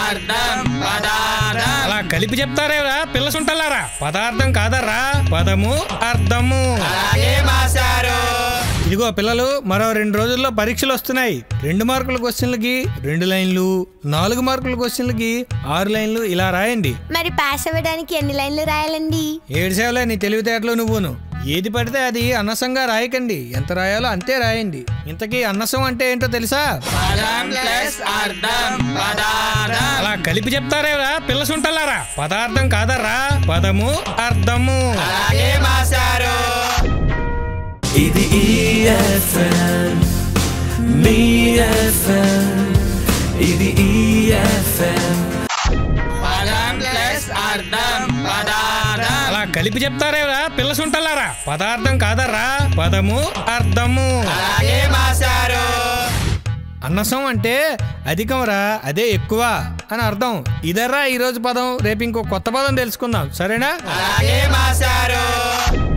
అర్థం పదార్థం అలా కలిపి చెప్తారేరా పిల్ల సుంటలారా పదార్థం కాదర్రా పదము అర్థము అలాగే మాస్టారు ఇదిగో పిల్లలు మరో రెండు రోజుల్లో పరీక్షలు వస్తున్నాయి రెండు మార్కుల క్వశ్చన్లకి రెండు లైన్లు నాలుగు మార్కుల క్వశ్చన్లకి ఆరు లైన్లు ఇలా రాయండి మరి పాస్ అవ్వడానికి ఎన్ని లైన్లు రాయాలండి ఏడ్చేవలే నీ తెలివితేటలు నువ్వును ఏది పడితే అది అన్నసంగా రాయకండి ఎంత రాయాలో అంతే రాయండి ఇంతకీ అన్నసం అంటే ఏంటో తెలుసా పదం ప్లస్ అర్థం పదార్థం అలా కలిపి చెప్తారేరా పిల్ల సుంటలారా పదార్థం కాదర్రా పదము అర్థము అలాగే మాస్టారు ఇది EFM మీ FM ఇది EFM పదం ప్లస్ అర్థం పదార్థం అలా కలిపి చెప్తారేరా పిల్ల సుంటలారా పదార్థం కాదర్రా పదము అర్థము అలాగే మాస్టారు అన్నసం అంటే అధికంరా అదే ఎక్కువ అని అర్థం ఇదర్రా ఈరోజు పదం రేపు ఇంకో కొత్త పదం తెలుసుకుందాం సరేనా అలాగే మాస్టారు